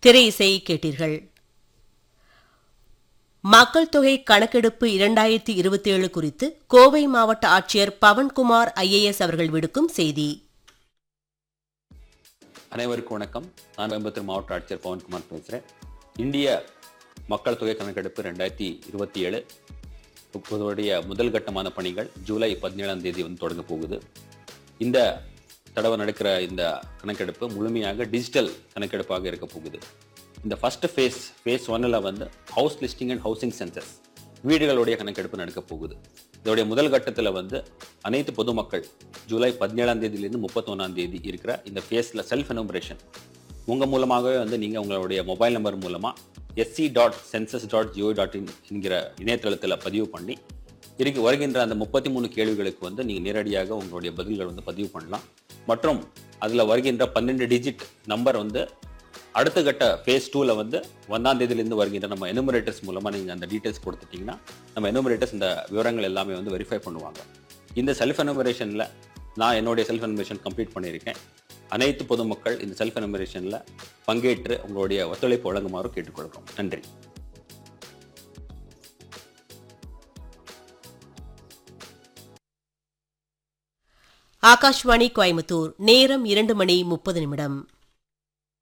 திரை இசை கேட்டீர்கள் மக்கள் தொகை கணக்கெடுப்பு இரண்டாயிரத்தி இருபத்தி ஏழு குறித்து கோவை மாவட்ட ஆட்சியர் பவன்குமார் ஐஏஎஸ் அவர்கள் விடுக்கும் செய்தி அனைவருக்கும் வணக்கம் நான் கோயம்புத்தூர் மாவட்ட ஆட்சியர் பவன்குமார் பேசுகிறேன் இந்திய மக்கள் தொகை கணக்கெடுப்பு ரெண்டாயிரத்தி இருபத்தி ஏழு இப்போதைய முதல் கட்டமான பணிகள் ஜூலை பதினேழாம் தேதி வந்து தொடங்க போகுது இந்த தடவை நடக்கிற இந்த கணக்கெடுப்பு முழுமையாக டிஜிட்டல் கணக்கெடுப்பாக இருக்க போகுது இந்த ஃபர்ஸ்ட் ஃபேஸ் ஃபேஸ் ஒன்னில் வந்து house listing and housing census வீடுகளுடைய கணக்கெடுப்பு நடக்க போகுது இதோடைய முதல் கட்டத்தில் வந்து அனைத்து பொதுமக்கள் ஜூலை பதினேழாம் தேதியிலிருந்து முப்பத்தொன்னாம் தேதி இருக்கிற இந்த ஃபேஸில் செல்ஃப் எனுமரேஷன் உங்கள் மூலமாகவே வந்து நீங்கள் உங்களுடைய மொபைல் நம்பர் மூலமாக SC dot census dot GO dot in என்கிற இணையதளத்தில் பதிவு பண்ணி இருக்கு வருகின்ற அந்த முப்பத்தி மூணு கேள்விகளுக்கு வந்து நீங்கள் நேரடியாக உங்களுடைய பதில்கள் வந்து பதிவு பண்ணலாம் மற்றும் அதில் வருகின்ற பன்னெண்டு டிஜிட் நம்பர் வந்து அடுத்த கட்ட ஃபேஸ் டூவில் வந்து ஒன்றாம் தேதியிலேருந்து வருகின்ற நம்ம எனுமரேட்டர்ஸ் மூலமாக நீங்கள் அந்த டீட்டெயில்ஸ் கொடுத்துட்டிங்கன்னா நம்ம எனுமரேட்டர்ஸ் இந்த விவரங்கள் எல்லாமே வந்து வெரிஃபை பண்ணுவாங்க இந்த செல்ஃப் எனுமரேஷனில் நான் என்னுடைய செல்ஃப் எனுமரேஷன் கம்ப்ளீட் பண்ணியிருக்கேன் அனைத்து பொதுமக்கள் இந்த செல்ஃப் எனுமரேஷனில் பங்கேற்று உங்களுடைய ஒத்துழைப்பு வழங்குமாறு கேட்டுக்கொள்கிறோம் நன்றி ஆகாஷ்வாணி கோயம்புத்தூர் நேரம் இரண்டு மணி முப்பது நிமிடம்